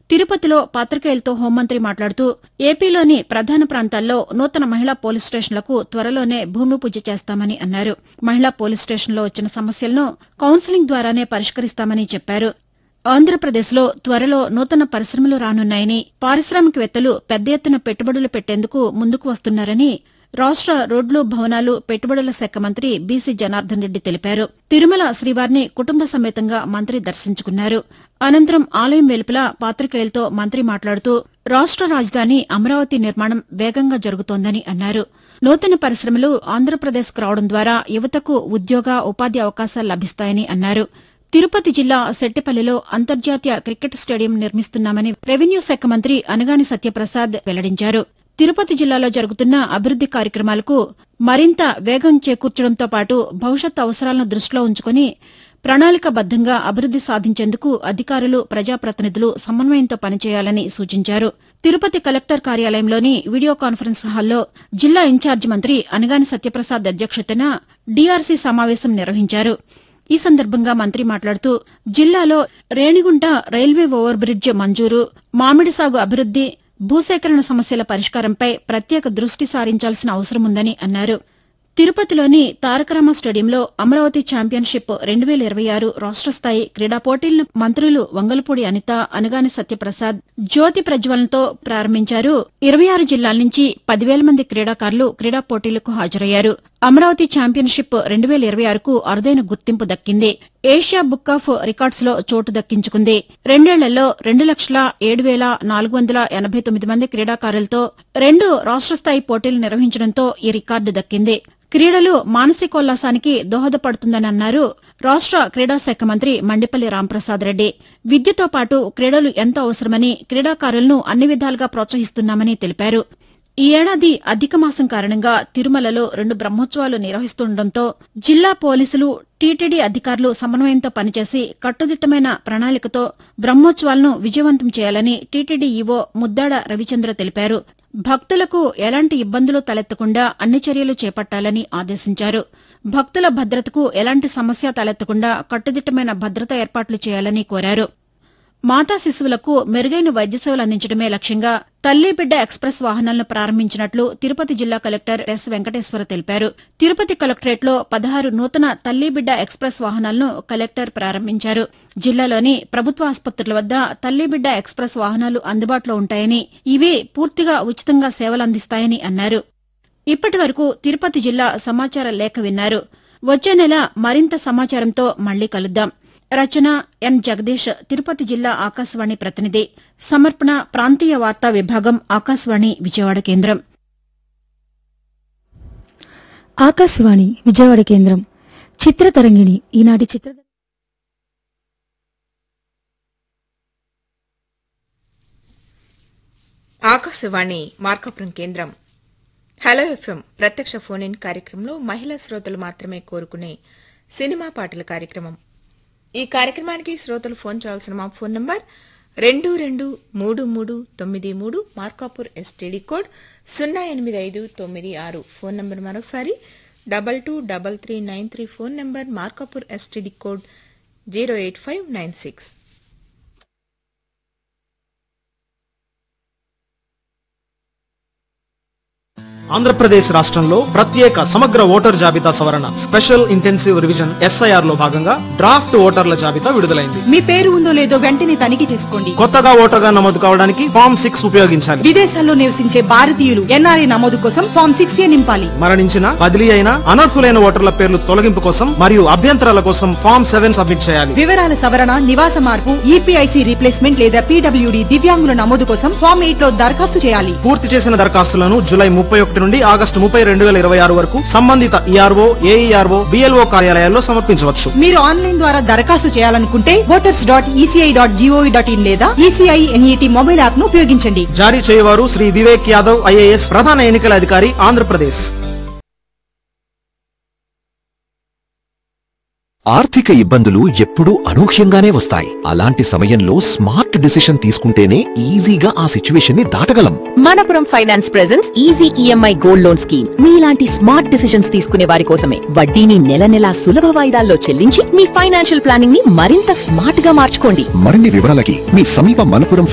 తిరుపతిలో పాతికేయులతో హోంమంత్రి మాట్లాడుతూ ఏపీలోని ప్రధాన ప్రాంతాల్లో నూతన మహిళా పోలీస్ స్టేషన్లకు త్వరలోనే భూమి పూజ చేస్తామని అన్నారు మహిళా పోలీస్ స్టేషన్లో వచ్చిన సమస్యలను కౌన్సిలింగ్ ద్వారానే పరిష్కరిస్తామని చెప్పారు ఆంధ్రప్రదేశ్లో త్వరలో నూతన పరిశ్రమలు రానున్నాయని పారిశ్రామికవేత్తలు పెద్ద ఎత్తున పెట్టుబడులు పెట్టేందుకు ముందుకు వస్తున్నారని రాష్ట రోడ్లు భవనాలు పెట్టుబడుల శాఖ మంత్రి బీసీ జనార్దన్ రెడ్డి తెలిపారు తిరుమల శ్రీవారిని కుటుంబ సమేతంగా మంత్రి దర్శించుకున్నారు అనంతరం ఆలయం వెలుపల పాతికేయులతో మంత్రి మాట్లాడుతూ రాష్ట రాజధాని అమరావతి నిర్మాణం వేగంగా జరుగుతోందని అన్నారు నూతన పరిశ్రమలు ఆంధ్రప్రదేశ్కు రావడం ద్వారా యువతకు ఉద్యోగ ఉపాధి అవకాశాలు లభిస్తాయని అన్నారు తిరుపతి జిల్లా సెట్టిపల్లిలో అంతర్జాతీయ క్రికెట్ స్టేడియం నిర్మిస్తున్నామని రెవెన్యూ శాఖ మంత్రి అనగాని సత్యప్రసాద్ వెల్లడించారు తిరుపతి జిల్లాలో జరుగుతున్న అభివృద్ది కార్యక్రమాలకు మరింత వేగం చేకూర్చడంతో పాటు భవిష్యత్ అవసరాలను దృష్టిలో ఉంచుకుని ప్రణాళికాబద్దంగా అభివృద్ది సాధించేందుకు అధికారులు ప్రజాప్రతినిధులు సమన్వయంతో పనిచేయాలని సూచించారు తిరుపతి కలెక్టర్ కార్యాలయంలోని వీడియో కాన్ఫరెన్స్ హాల్లో జిల్లా ఇన్ఛార్జి మంత్రి అనగాని సత్యప్రసాద్ అధ్యక్షతన డీఆర్సీ సమావేశం నిర్వహించారు ఈ సందర్భంగా మంత్రి మాట్లాడుతూ జిల్లాలో రేణిగుంట రైల్వే ఓవర్ బ్రిడ్జ్ మంజూరు మామిడి సాగు అభివృద్ది భూసేకరణ సమస్యల పరిష్కారంపై ప్రత్యేక దృష్టి సారించాల్సిన అవసరముందని అన్నారు తిరుపతిలోని తారకరామ స్టేడియంలో అమరావతి ఛాంపియన్షిప్ రెండు వేల ఇరవై ఆరు రాష్ట స్థాయి క్రీడా పోటీలను మంత్రులు వంగలపూడి అనిత అనగాని సత్యప్రసాద్ జ్యోతి ప్రజ్వలనతో ప్రారంభించారు ఇరవై ఆరు జిల్లాల నుంచి పదివేల మంది క్రీడాకారులు క్రీడా పోటీలకు హాజరయ్యారు అమరావతి ఛాంపియన్షిప్ రెండు వేల ఇరవై ఆరుకు అరుదైన గుర్తింపు దక్కింది ఏషియా బుక్ ఆఫ్ రికార్డ్స్ లో చోటు దక్కించుకుంది రెండేళ్లలో రెండు లక్షల ఏడు వేల నాలుగు వందల ఎనబై తొమ్మిది మంది క్రీడాకారులతో రెండు రాష్ట స్థాయి పోటీలు నిర్వహించడంతో ఈ రికార్డు దక్కింది క్రీడలు మానసికోల్లాసానికి దోహదపడుతుందని అన్నారు రాష్ట క్రీడా శాఖ మంత్రి మండిపల్లి రాంప్రసాద్ రెడ్డి విద్యతో పాటు క్రీడలు ఎంతో అవసరమని క్రీడాకారులను అన్ని విధాలుగా ప్రోత్సహిస్తున్నామని తెలిపారు ఈ ఏడాది అధిక మాసం కారణంగా తిరుమలలో రెండు బ్రహ్మోత్సవాలు నిర్వహిస్తుండటంతో జిల్లా పోలీసులు టీటీడీ అధికారులు సమన్వయంతో పనిచేసి కట్టుదిట్టమైన ప్రణాళికతో బ్రహ్మోత్సవాలను విజయవంతం చేయాలని టీటీడీ ఈవో ముద్దాడ రవిచంద్ర తెలిపారు భక్తులకు ఎలాంటి ఇబ్బందులు తలెత్తకుండా అన్ని చర్యలు చేపట్టాలని ఆదేశించారు భక్తుల భద్రతకు ఎలాంటి సమస్య తలెత్తకుండా కట్టుదిట్టమైన భద్రతా ఏర్పాట్లు చేయాలని కోరారు మాతా శిశువులకు మెరుగైన వైద్య సేవలు అందించడమే లక్ష్యంగా తల్లి బిడ్డ ఎక్స్ప్రెస్ వాహనాలను ప్రారంభించినట్లు తిరుపతి జిల్లా కలెక్టర్ ఎస్ వెంకటేశ్వర తెలిపారు తిరుపతి కలెక్టరేట్లో పదహారు నూతన తల్లి బిడ్డ ఎక్స్ప్రెస్ వాహనాలను కలెక్టర్ ప్రారంభించారు జిల్లాలోని ప్రభుత్వ ఆసుపత్రుల వద్ద తల్లి బిడ్డ ఎక్స్ప్రెస్ వాహనాలు అందుబాటులో ఉంటాయని ఇవి పూర్తిగా ఉచితంగా సేవలు అందిస్తాయని అన్నారు ఇప్పటి వరకు తిరుపతి జిల్లా సమాచార లేఖ విన్నారు వచ్చే నెల మరింత సమాచారంతో మళ్లీ కలుద్దాం రచన ఎన్ జగదీష్ తిరుపతి జిల్లా ఆకాశవాణి ప్రతినిధి సమర్పణ ప్రాంతీయ వార్తా విభాగం ఆకాశవాణి విజయవాడ కేంద్రం ఆకాశవాణి విజయవాడ కేంద్రం చిత్రతరంగిణి ఈనాటి చిత్ర ఆకాశవాణి మార్కాపురం కేంద్రం హలో ఎఫ్ఎం ప్రత్యక్ష ఫోన్ ఇన్ కార్యక్రమంలో మహిళా శ్రోతలు మాత్రమే కోరుకునే సినిమా పాటల కార్యక్రమం ఈ కార్యక్రమానికి శ్రోతలు ఫోన్ చేయాల్సిన మా ఫోన్ నంబర్ రెండు రెండు మూడు మూడు తొమ్మిది మూడు మార్కాపూర్ ఎస్టీడీ కోడ్ సున్నా ఎనిమిది ఐదు తొమ్మిది ఆరు ఫోన్ నంబర్ మరొకసారి double two double three nine three phone number Markapur S T D code zero eight five nine six Andhra Pradesh రాష్ట్రంలో ప్రత్యేక సమగ్ర ఓటర్ జాబితా సవరణ స్పెషల్ ఇంటెన్సివ్ రివిజన్ ఎస్ఐఆర్ లో భాగంగా డ్రాఫ్ట్ ఓటర్ల జాబితా విడుదలైంది మీ పేరు ఉందో లేదో వెంటనే తనిఖీ చేసుకోండి కొత్తగా ఓటర్గా నమోదు కావడానికి ఫామ్ సిక్స్ ఉపయోగించాలి విదేశాల్లో నివసించే భారతీయులు ఎన్ఆర్ఐ నమోదు కోసం ఫామ్ సిక్స్ ఏ నింపాలి మరణించిన బదిలీ అయిన అనర్హులైన ఓటర్ల పేర్లు తొలగింపు కోసం మరియు అభ్యంతరాల కోసం ఫామ్ సెవెన్ సబ్మిట్ చేయాలి వివరాల సవరణ నివాస మార్పు ఈపీఐసి రీప్లేస్మెంట్ లేదా పీడబ్ల్యూడి దివ్యాంగుల నమోదు కోసం ఫామ్ ఎయిట్ లో దరఖాస్తు చేయాలి పూర్తి చేసిన దరఖాస్తులను జూలై ముప్పై ఒకటి నుండి ఆగస్టు ముప్పై రెండు వేల ఇరవై ఆరు వరకు సంబంధిత ఈఆర్ఓ ఏఈఆర్ఓ బిఎల్ఓ కార్యాలయాల్లో సమర్పించవచ్చు మీరు ఆన్లైన్ ద్వారా దరఖాస్తు చేయాలనుకుంటే voters dot E C I dot G O V dot in లేదా ఈసీఐ ఎన్ఈటీ మొబైల్ యాప్ ను ఉపయోగించండి జారీ చేయవారు శ్రీ వివేక్ యాదవ్ ఐఏఎస్ ప్రధాన ఎన్నికల అధికారి ఆంధ్రప్రదేశ్ ఆర్థిక ఇబ్బందులు ఎప్పుడూ అనూహ్యంగానే వస్తాయి అలాంటి సమయంలో స్మార్ట్ డిసిషన్ తీసుకుంటేనే ఈజీగా ఆ సిచ్యువేషన్ ని దాటగలం Manappuram finance presence easy E M I gold loan scheme మీలాంటి స్మార్ట్ డిసిషన్స్ తీసుకునే వారి కోసమే వడ్డీని నెల నెలా సులభ వాయిదాల్లో చెల్లించి మీ ఫైనాన్షియల్ ప్లానింగ్ ని మరింత స్మార్ట్ గా మార్చుకోండి మరిన్ని వివరాలకి మీ సమీప మనపురం